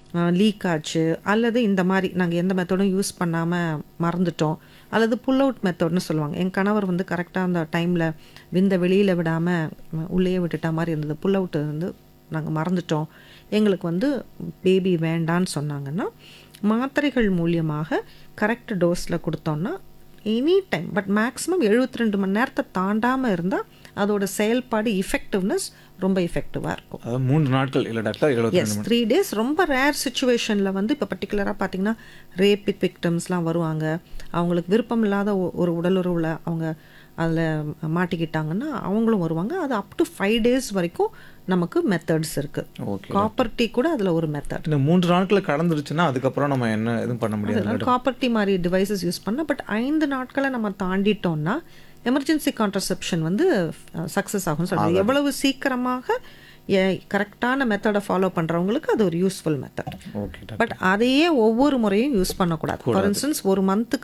league ஆச்சு அல்லது இந்த மாதிரி நாங்கள் எந்த மெத்தடும் யூஸ் பண்ணாமல் மறந்துட்டோம் அல்லது புல் அவுட் மெத்தட்னு சொல்லுவாங்க என் கணவர் வந்து கரெக்டாக அந்த டைமில் விந்த வெளியில் விடாமல் உள்ளேயே விட்டுட்ட மாதிரி இருந்தது புல் அவுட் வந்து நாங்கள் மறந்துட்டோம் எங்களுக்கு வந்து பேபி வேண்டான்னு சொன்னாங்கன்னா மாத்திரைகள் மூலியமாக கரெக்ட் டோஸில் கொடுத்தோன்னா எனி டைம் பட் மேக்ஸிமம் 72 ரெண்டு மணி நேரத்தை தாண்டாமல் இருந்தால் அதோட செயல்பாடு இஃபெக்டிவ்னஸ் ரொம்ப இஃபெக்டிவாக இருக்கும் அதாவது மூன்று நாட்கள் இல்லை டாக்டர் எழுபத்தி எஸ் த்ரீ டேஸ் ரொம்ப ரேர் சுச்சுவேஷனில் வந்து இப்போ பர்டிகுலராக பார்த்தீங்கன்னா ரேப் விக்டம்ஸ்லாம் வருவாங்க அவங்களுக்கு விருப்பம் இல்லாத ஒ- ஒரு உடலுறவில் அவங்க அதில் மாட்டிக்கிட்டாங்கன்னா அவங்களும் வருவாங்க அது அப் டு ஃபைவ் டேஸ் வரைக்கும் நமக்கு மெத்தட்ஸ் இருக்குது ஓகே காப்பர் டீ கூட அதில் ஒரு மெத்தட் இந்த மூன்று நாட்கள் கடந்துருச்சுன்னா அதுக்கப்புறம் நம்ம என்ன எதுவும் பண்ண முடியாது அதனால காப்பர் டீ மாதிரி டிவைசஸ் யூஸ் பண்ண பட் ஐந்து நாட்களை நம்ம தாண்டிட்டோம்னா எமர்ஜென்சி கான்ட்ரசெப்ஷன் வந்து சக்ஸஸ் ஆகும்னு சொல்லுவாங்க எவ்வளவு சீக்கிரமாக கரெக்டான மெத்தடை ஃபாலோ பண்ணுறவங்களுக்கு அது ஒரு useful method okay doctor but அதையே ஒவ்வொரு முறையும் யூஸ் பண்ணக்கூடாது ஃபார் இன்ஸ்டன்ஸ் ஒரு மந்த்துக்கு